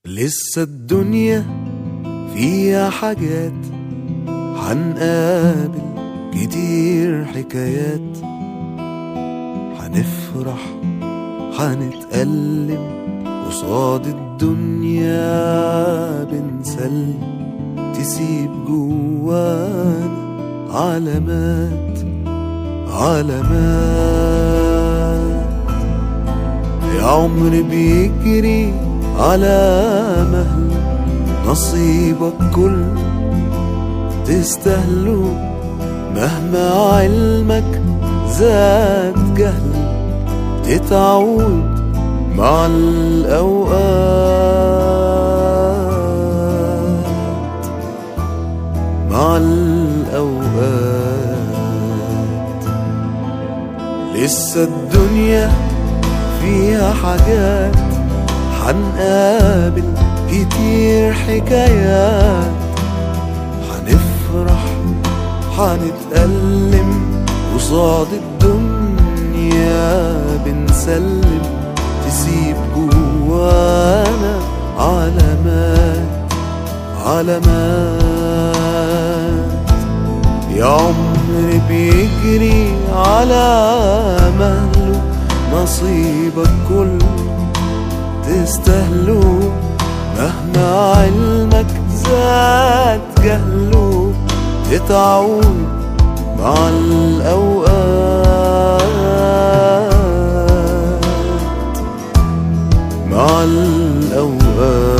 لسه الدنيا فيها حاجات حنقابل كتير حكايات حنفرح حنتألم قصاد الدنيا بنسلم تسيب جوانا علامات علامات يا عمر بيجري على مهل نصيبك كل تستاهله مهما علمك زاد جهل تتعود مع الأوقات مع الأوقات لسه الدنيا فيها حاجات حنقابل كتير حكايات حنفرح حنتألم قصاد الدنيا بنسلم تسيب جوانا علامات علامات يا عمر بيجري على مهله نصيبك كله تستاهله مهما علمك زاد جهله تتعود مع الأوقات مع الأوقات